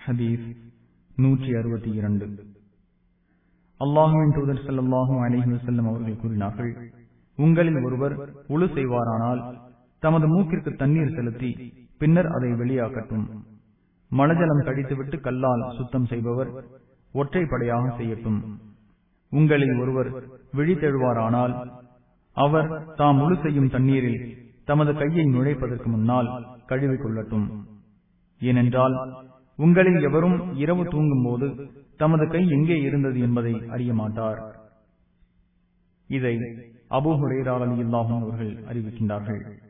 ஹதீஸ் நூற்றி அறுபத்தி இரண்டு அல்லாஹுவின் தூதர் செல்லல்லாஹும் அலிஹி வசல்லம் அவர்கள் கூறினார்கள் உங்களில் ஒருவர் உழு செய்வாரானால் தமது மூக்கிற்கு தண்ணீர் செலுத்தி பின்னர் அதை வெளியாக்கட்டும் மலஜலம் கடித்துவிட்டு கல்லால் சுத்தம் செய்பவர் ஒற்றைப்படையாக செய்யட்டும் உங்களில் ஒருவர் விழித்தெழுவாரானால் அவர் தாம் முழு செய்யும் தண்ணீரில் தமது கையை நுழைப்பதற்கு முன்னால் கழுவிக் கொள்ளட்டும் ஏனென்றால் உங்களில் எவரும் இரவு தூங்கும் போது தமது கை எங்கே இருந்தது என்பதை அறிய மாட்டார் இதை அபூஹுரேராளி இல்லாமல் அவர்கள் அறிவிக்கின்றார்கள்